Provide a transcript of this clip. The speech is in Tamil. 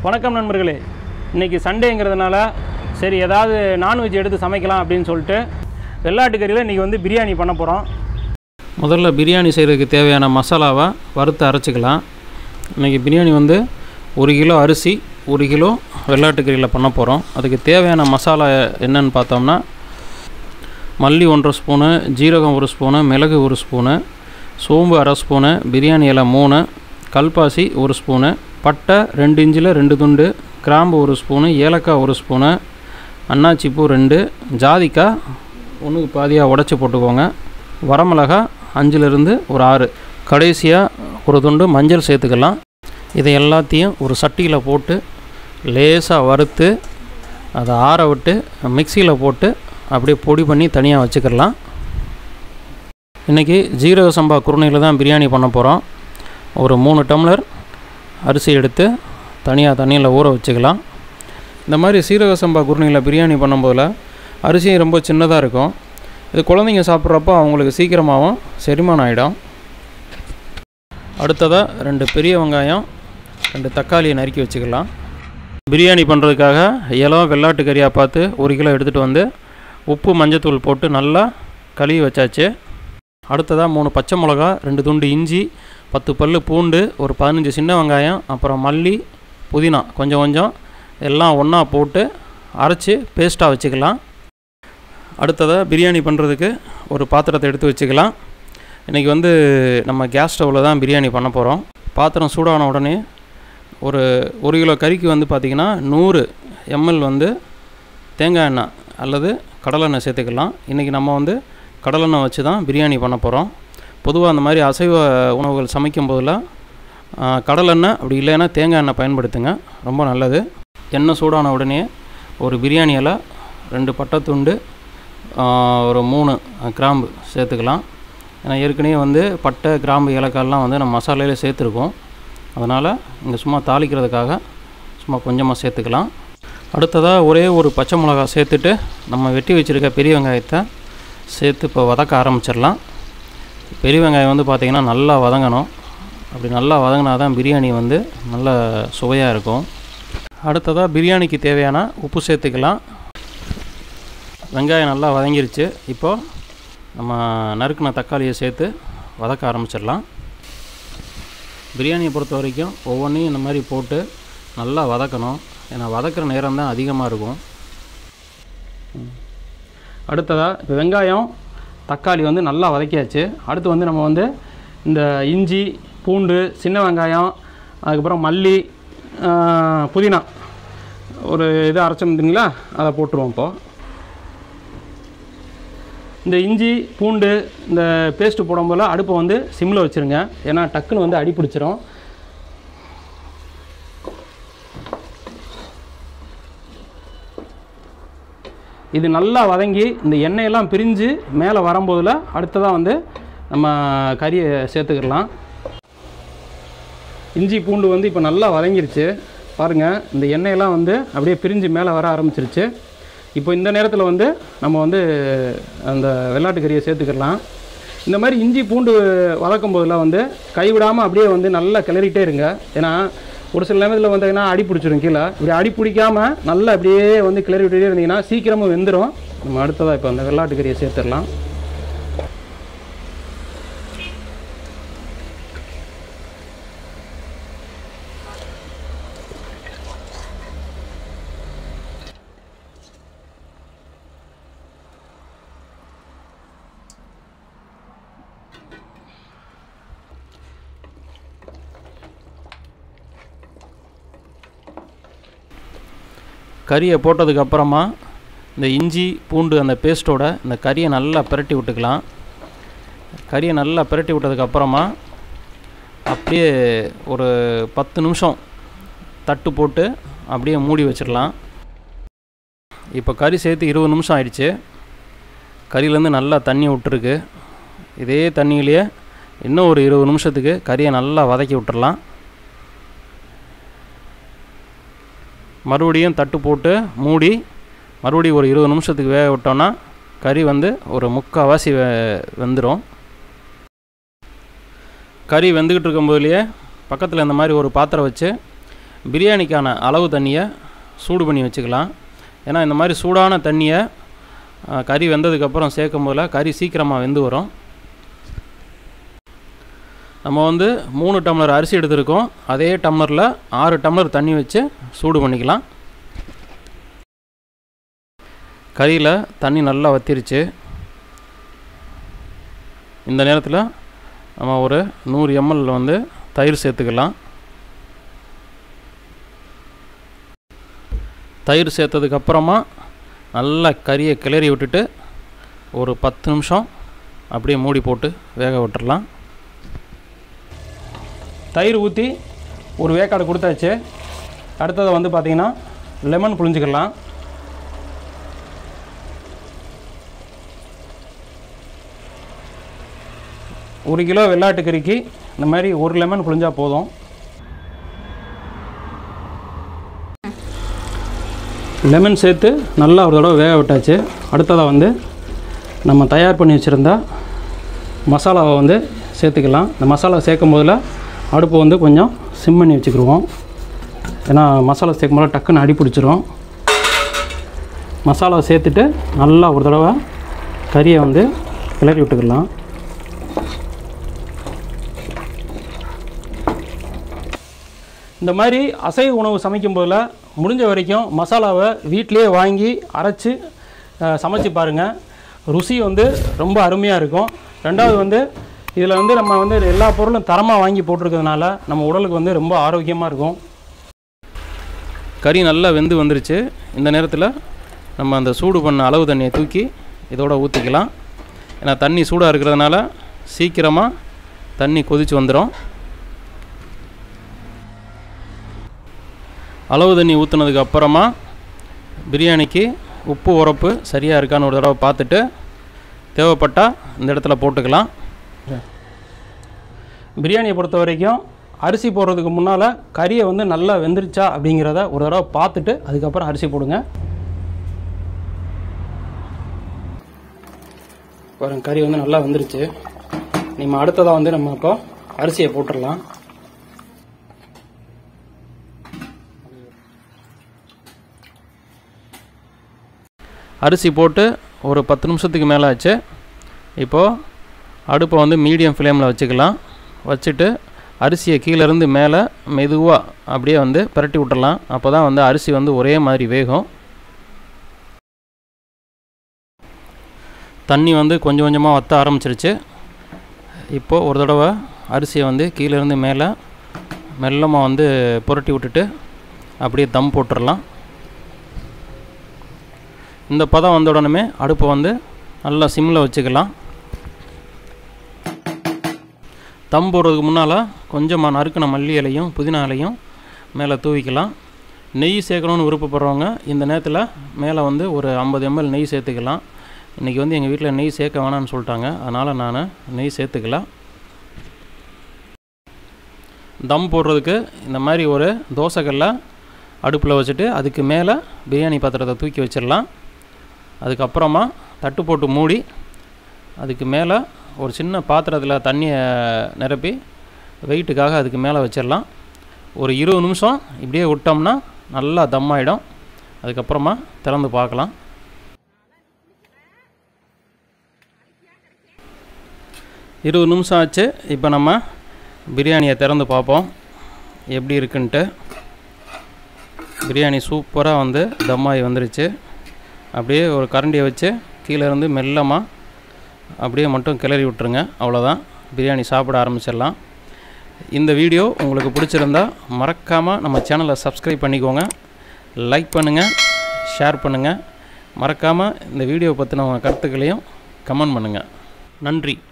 வணக்கம் நண்பர்களே இன்றைக்கி சண்டேங்கிறதுனால சரி ஏதாவது நான்வெஜ் எடுத்து சமைக்கலாம் அப்படின்னு சொல்லிட்டு வெள்ளாட்டுக்கறியில் இன்றைக்கி வந்து பிரியாணி பண்ண போகிறோம் முதல்ல பிரியாணி செய்கிறதுக்கு தேவையான மசாலாவை வறுத்து அரைச்சிக்கலாம் இன்றைக்கி பிரியாணி வந்து ஒரு கிலோ அரிசி ஒரு கிலோ வெள்ளாட்டுக்கறியில் பண்ண போகிறோம் அதுக்கு தேவையான மசாலா என்னன்னு பார்த்தோம்னா மல்லி ஒன்றரை ஸ்பூனு ஜீரகம் ஒரு ஸ்பூனு மிளகு ஒரு ஸ்பூனு சோம்பு அரை ஸ்பூனு பிரியாணி இலை மூணு கல்பாசி ஒரு ஸ்பூனு பட்டை ரெண்டு இன்ச்சில் ரெண்டு துண்டு கிராம்பு ஒரு ஸ்பூனு ஏலக்காய் ஒரு ஸ்பூனு அன்னாச்சிப்பூ ரெண்டு ஜாதிக்காய் ஒன்றுக்கு பாதியாக உடச்சி போட்டுக்கோங்க வரமிளகா அஞ்சுலேருந்து ஒரு ஆறு கடைசியாக ஒரு துண்டு மஞ்சள் சேர்த்துக்கலாம் இதை எல்லாத்தையும் ஒரு சட்டியில் போட்டு லேசாக வறுத்து அதை ஆற விட்டு மிக்சியில் போட்டு அப்படியே பொடி பண்ணி தனியாக வச்சுக்கிடலாம் இன்றைக்கி ஜீரக சம்பா குருணையில் தான் பிரியாணி பண்ண போகிறோம் ஒரு மூணு டம்ளர் அரிசி எடுத்து தனியாக தண்ணியில் ஊற வச்சுக்கலாம் இந்த மாதிரி சீரக சம்பா குருணையில் பிரியாணி பண்ணும்போதில் அரிசியும் ரொம்ப சின்னதாக இருக்கும் இது குழந்தைங்க சாப்பிட்றப்போ அவங்களுக்கு சீக்கிரமாகவும் செரிமானம் ஆகிடும் அடுத்ததாக ரெண்டு பெரிய வெங்காயம் ரெண்டு தக்காளியை நறுக்கி வச்சுக்கலாம் பிரியாணி பண்ணுறதுக்காக இலம் வெள்ளாட்டு கறியாக பார்த்து ஒரு கிலோ எடுத்துகிட்டு வந்து உப்பு மஞ்சத்தூள் போட்டு நல்லா கழுவி வச்சாச்சு அடுத்ததாக மூணு பச்சை மிளகா ரெண்டு துண்டு இஞ்சி பத்து பல் பூண்டு ஒரு பதினஞ்சு சின்ன வெங்காயம் அப்புறம் மல்லி புதினா கொஞ்சம் கொஞ்சம் எல்லாம் ஒன்றா போட்டு அரைச்சி பேஸ்ட்டாக வச்சுக்கலாம் அடுத்ததாக பிரியாணி பண்ணுறதுக்கு ஒரு பாத்திரத்தை எடுத்து வச்சுக்கலாம் இன்றைக்கி வந்து நம்ம கேஸ் ஸ்டவ்வில் தான் பிரியாணி பண்ண போகிறோம் பாத்திரம் சூடான உடனே ஒரு ஒரு கிலோ கறிக்கு வந்து பார்த்திங்கன்னா நூறு எம்எல் வந்து தேங்காய் எண்ணெய் அல்லது கடலெண்ணெய் சேர்த்துக்கலாம் இன்றைக்கி நம்ம வந்து கடலெண்ணெய் வச்சு தான் பிரியாணி பண்ண போகிறோம் பொதுவாக அந்த மாதிரி அசைவ உணவுகள் சமைக்கும் போதெல்லாம் கடலெண்ணெய் அப்படி இல்லைன்னா தேங்காய் எண்ணெய் பயன்படுத்துங்க ரொம்ப நல்லது எண்ணெய் சூடான உடனே ஒரு பிரியாணி இலை ரெண்டு பட்டை துண்டு ஆ, ஒரு மூணு கிராம்பு சேர்த்துக்கலாம் ஏன்னா ஏற்கனவே வந்து பட்டை கிராம்பு ஏலக்காயெல்லாம் வந்து நம்ம மசாலையில சேர்த்துருக்கோம் அதனால் இங்கே சும்மா தாளிக்கிறதுக்காக சும்மா கொஞ்சமாக சேர்த்துக்கலாம் அடுத்ததாக ஒரே ஒரு பச்சை மிளகா சேர்த்துட்டு நம்ம வெட்டி வச்சுருக்க பெரிய வெங்காயத்தை சேர்த்து இப்போ வதக்க ஆரம்பிச்சிடலாம் பெரிய வெங்காயம் வந்து பார்த்திங்கன்னா நல்லா வதங்கணும் அப்படி நல்லா வதங்கினா தான் பிரியாணி வந்து நல்ல சுவையாக இருக்கும் அடுத்ததாக பிரியாணிக்கு தேவையான உப்பு சேர்த்துக்கலாம் வெங்காயம் நல்லா வதங்கிருச்சு இப்போது நம்ம நறுக்கின தக்காளியை சேர்த்து வதக்க ஆரம்பிச்சிடலாம் பிரியாணியை பொறுத்த வரைக்கும் ஒவ்வொன்றையும் இந்த மாதிரி போட்டு நல்லா வதக்கணும் ஏன்னா வதக்கிற நேரம் தான் அதிகமாக இருக்கும் அடுத்ததாக இப்போ வெங்காயம் தக்காளி வந்து நல்லா வதக்கியாச்சு அடுத்து வந்து நம்ம வந்து இந்த இஞ்சி பூண்டு சின்ன வெங்காயம் அதுக்கப்புறம் மல்லி ஆ, புதினா ஒரு இது அரைச்சோம்ங்களா அதை போட்டுருவோம் இப்போது இந்த இஞ்சி பூண்டு இந்த பேஸ்ட்டு போடும்போது அடுப்பை வந்து சிம்மில் வச்சுருங்க ஏன்னா டக்குன்னு வந்து அடி பிடிச்சிரும் இது நல்லா வதங்கி இந்த எண்ணெயெல்லாம் பிரிஞ்சு மேலே வரும்போதில் அடுத்ததாக வந்து நம்ம கறியை சேர்த்துக்கிடலாம் இஞ்சி பூண்டு வந்து இப்போ நல்லா வதங்கிருச்சு பாருங்கள் இந்த எண்ணெயெல்லாம் வந்து அப்படியே பிரிஞ்சு மேலே வர ஆரம்பிச்சிருச்சு இப்போ இந்த நேரத்தில் வந்து நம்ம வந்து அந்த வெள்ளாட்டு கறியை சேர்த்துக்கிடலாம் இந்த மாதிரி இஞ்சி பூண்டு வதக்கும் போதெல்லாம் வந்து கைவிடாமல் அப்படியே வந்து நல்லா கிளறிட்டே இருங்க ஏன்னா ஒரு சில நேரத்தில் வந்தீங்கன்னா அடி பிடிச்சிரும் கீழே இப்படி அடி பிடிக்காமல் நல்லா அப்படியே வந்து கிளறி விட்டுட்டே இருந்தீங்கன்னா சீக்கிரமாக வெந்துடும் நம்ம அடுத்ததாக இப்போ அந்த வெள்ளாட்டு கறியை சேர்த்துடலாம் கறியை போட்டதுக்கப்புறமா இந்த இஞ்சி பூண்டு அந்த பேஸ்ட்டோட இந்த கறியை நல்லா பிரட்டி விட்டுக்கலாம் கறியை நல்லா பிரட்டி விட்டதுக்கப்புறமா அப்படியே ஒரு பத்து நிமிஷம் தட்டு போட்டு அப்படியே மூடி வச்சிடலாம் இப்போ கறி சேர்த்து இருபது நிமிஷம் ஆயிடுச்சு கறியிலேருந்து நல்லா தண்ணி விட்டுருக்கு இதே தண்ணியிலேயே இன்னும் ஒரு இருபது நிமிஷத்துக்கு கறியை நல்லா வதக்கி விட்டுறலாம் மறுபடியும் தட்டு போட்டு மூடி மறுபடியும் ஒரு இருபது நிமிஷத்துக்கு வேக விட்டோன்னா கறி வந்து ஒரு முக்கால்வாசி வெ வெந்துடும் கறி வெந்துக்கிட்டு இருக்கும்போதுலேயே பக்கத்தில் இந்த மாதிரி ஒரு பாத்திரம் வச்சு பிரியாணிக்கான அளவு தண்ணியை சூடு பண்ணி வச்சுக்கலாம் ஏன்னா இந்த மாதிரி சூடான தண்ணியை அஹ், கறி வெந்ததுக்கப்புறம் சேர்க்கும் போதில் கறி சீக்கிரமாக வெந்து வரும் நம்ம வந்து மூணு டம்ளர் அரிசி எடுத்திருக்கோம் அதே டம்ளரில் ஆறு டம்ளர் தண்ணி வச்சு சூடு பண்ணிக்கலாம் கறியில் தண்ணி நல்லா வத்திருச்சு இந்த நேரத்தில் நம்ம ஒரு நூறு எம்எல் வந்து தயிர் சேர்த்துக்கலாம் தயிர் சேர்த்ததுக்கப்புறமா நல்லா கறியை கிளறி விட்டுட்டு ஒரு பத்து நிமிஷம் அப்படியே மூடி போட்டு வேக விட்டுறலாம் தயிர் ஊற்றி ஒரு வேக்காடு கொடுத்தாச்சு அடுத்தது வந்து பார்த்திங்கன்னா லெமன் புழிஞ்சிக்கலாம் ஒரு கிலோ வெள்ளாட்டு கறிக்கு இந்த மாதிரி ஒரு லெமன் புழிஞ்சா போதும் லெமன் சேர்த்து நல்லா ஒரு தடவை வேக விட்டாச்சு அடுத்ததாக வந்து நம்ம தயார் பண்ணி வச்சுருந்தா மசாலாவை வந்து சேர்த்துக்கலாம் இந்த மசாலா சேர்க்கும் போதில் அடுப்பு வந்து கொஞ்சம் சிம் பண்ணி வச்சுக்கிருவோம் ஏன்னா மசாலா சேர்க்கும் போது டக்குன்னு அடி பிடிச்சிரும் மசாலாவை சேர்த்துட்டு நல்லா ஒரு தடவை கறியை வந்து கிளறி விட்டுக்கலாம் இந்த மாதிரி அசைவ உணவு சமைக்கும் போதில் முடிஞ்ச வரைக்கும் மசாலாவை வீட்டிலேயே வாங்கி அரைச்சி அஹ், சமைச்சு பாருங்கள் ருசி வந்து ரொம்ப அருமையாக இருக்கும் ரெண்டாவது வந்து இதில் வந்து நம்ம வந்து எல்லா பொருளும் தரமாக வாங்கி போட்டிருக்கிறதுனால நம்ம உடலுக்கு வந்து ரொம்ப ஆரோக்கியமாக இருக்கும் கறி நல்லா வெந்து வந்துருச்சு இந்த நேரத்தில் நம்ம அந்த சூடு பண்ண அளவு தண்ணியை தூக்கி இதோட ஊற்றிக்கலாம் ஏன்னா தண்ணி சூடாக இருக்கிறதுனால சீக்கிரமாக தண்ணி கொதிச்சு வந்துடும் அளவு தண்ணி ஊற்றுனதுக்கு அப்புறமா பிரியாணிக்கு உப்பு உரப்பு சரியாக இருக்கான்னு ஒரு தடவை பார்த்துட்டு தேவைப்பட்டால் இந்த இடத்துல போட்டுக்கலாம் பிரியாணியை பொறுத்த வரைக்கும் அரிசி போடுறதுக்கு முன்னால் கறியை வந்து நல்லா வெந்துருச்சா அப்படிங்கிறத ஒரு தடவை பார்த்துட்டு அதுக்கப்புறம் அரிசி போடுங்க பாருங்க கறி வந்து நல்லா வெந்துருச்சு நம்ம அடுத்ததாக வந்து நம்ம இப்போ அரிசியை போட்டுடலாம் அரிசி போட்டு ஒரு பத்து நிமிஷத்துக்கு மேலே ஆச்சு இப்போது அடுப்பை வந்து மீடியம் ஃப்ளேமில் வச்சுக்கலாம் வச்சுட்டு அரிசியை கீழேருந்து மேலே மெதுவாக அப்படியே வந்து பிரட்டி விட்டுறலாம் அப்போ தான் வந்து அரிசி வந்து ஒரே மாதிரி வேகும் தண்ணி வந்து கொஞ்சம் கொஞ்சமாக வத்த ஆரம்பிச்சிருச்சு இப்போது ஒரு தடவை அரிசியை வந்து கீழேருந்து மேலே மெல்லமாக வந்து புரட்டி விட்டுட்டு அப்படியே தம் போட்டுடலாம் இந்த பதம் வந்த உடனே அடுப்பை வந்து நல்லா சிம்மில் வச்சுக்கலாம் தம் போடுறதுக்கு முன்னால் கொஞ்சமாக நறுக்கின மல்லி இலையும் புதினா இலையும் மேலே தூவிக்கலாம் நெய் சேர்க்கணுன்னு விருப்பப்படுறவங்க இந்த நேரத்தில் மேலே வந்து ஒரு ஐம்பது எம்எல் நெய் சேர்த்துக்கலாம் இன்றைக்கி வந்து எங்கள் வீட்டில் நெய் சேர்க்க வேணாம்னு சொல்லிட்டாங்க அதனால் நான் நெய் சேர்த்துக்கல தம் போடுறதுக்கு இந்த மாதிரி ஒரு தோசைக்கல்லை அடுப்பில் வச்சுட்டு அதுக்கு மேலே பிரியாணி பாத்திரத்தை தூக்கி வச்சிடலாம் அதுக்கப்புறமா தட்டு போட்டு மூடி அதுக்கு மேலே ஒரு சின்ன பாத்திரத்தில் தண்ணியை நிரப்பி வெயிட்டுக்காக அதுக்கு மேலே வச்சிடலாம் ஒரு இருபது நிமிஷம் இப்படியே விட்டோம்னா நல்லா தம் ஆகிடும் அதுக்கப்புறமா திறந்து பார்க்கலாம் இருபது நிமிஷம் ஆச்சு இப்போ நம்ம பிரியாணியை திறந்து பார்ப்போம் எப்படி இருக்குன்ட்டு பிரியாணி சூப்பராக வந்து தம்மாகி வந்துருச்சு அப்படியே ஒரு கரண்டியை வச்சு கீழே இருந்து மெல்லமாக அப்படியே மட்டும் கிளறி விட்டுருங்க அவ்வளோதான் பிரியாணி சாப்பிட ஆரம்பிச்சிடலாம் இந்த வீடியோ உங்களுக்கு பிடிச்சிருந்தா மறக்காமல் நம்ம சேனலை சப்ஸ்கிரைப் பண்ணிக்கோங்க லைக் பண்ணுங்கள் ஷேர் பண்ணுங்கள் மறக்காமல் இந்த வீடியோ பற்றின உங்கள் கருத்துக்களையும் கமெண்ட் பண்ணுங்கள் நன்றி